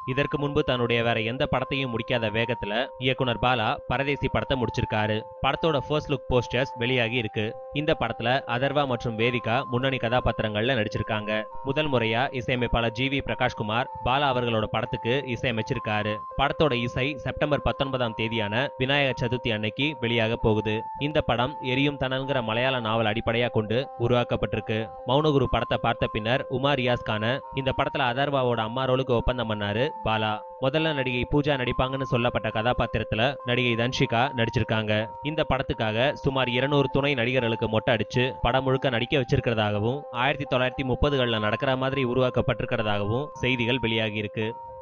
இதற்கு முன்பு தன்னுடைய வேற எந்த படத்தையும் முடிக்காத வேகத்துல இயக்குனர் பாலா பரதேசி படத்தை முடிச்சிருக்காரு படத்தோட ஃபர்ஸ்ட் லுக் போஸ்டர்ஸ் வெளியாகி இருக்கு இந்த படத்துல அதர்வா மற்றும் வேதிகா முன்னணி கதாபாத்திரங்கள்ல நடிச்சிருக்காங்க முதல் முறையா இசையமைப்பாளர் ஜி வி பிரகாஷ்குமார் பாலா அவர்களோட படத்துக்கு இசையமைச்சிருக்காரு படத்தோட இசை செப்டம்பர் பத்தொன்பதாம் தேதியான விநாயகர் சதுர்த்தி அன்னைக்கு வெளியாக போகுது இந்த படம் எரியும் தனல்ங்கிற மலையாள நாவல் அடிப்படையா கொண்டு உருவாக்கப்பட்டிருக்கு மௌனகுரு படத்தை பார்த்த பின்னர் உமா ரியாஸ் கான இந்த படத்துல அதர்வாவோட அம்மா ரோலுக்கு ஒப்பந்தம் பண்ணாரு பாலா முதல்ல நடிகை பூஜா நடிப்பாங்கன்னு சொல்லப்பட்ட கதாபாத்திரத்துல நடிகை தன்ஷிகா நடிச்சிருக்காங்க இந்த படத்துக்காக சுமார் இருநூறு துணை நடிகர்களுக்கு மொட்டை அடிச்சு படம் முழுக்க நடிக்க வச்சிருக்கிறதாகவும் ஆயிரத்தி தொள்ளாயிரத்தி முப்பதுகளில் நடக்கிற மாதிரி உருவாக்கப்பட்டிருக்கிறதாகவும் செய்திகள் வெளியாகி இருக்கு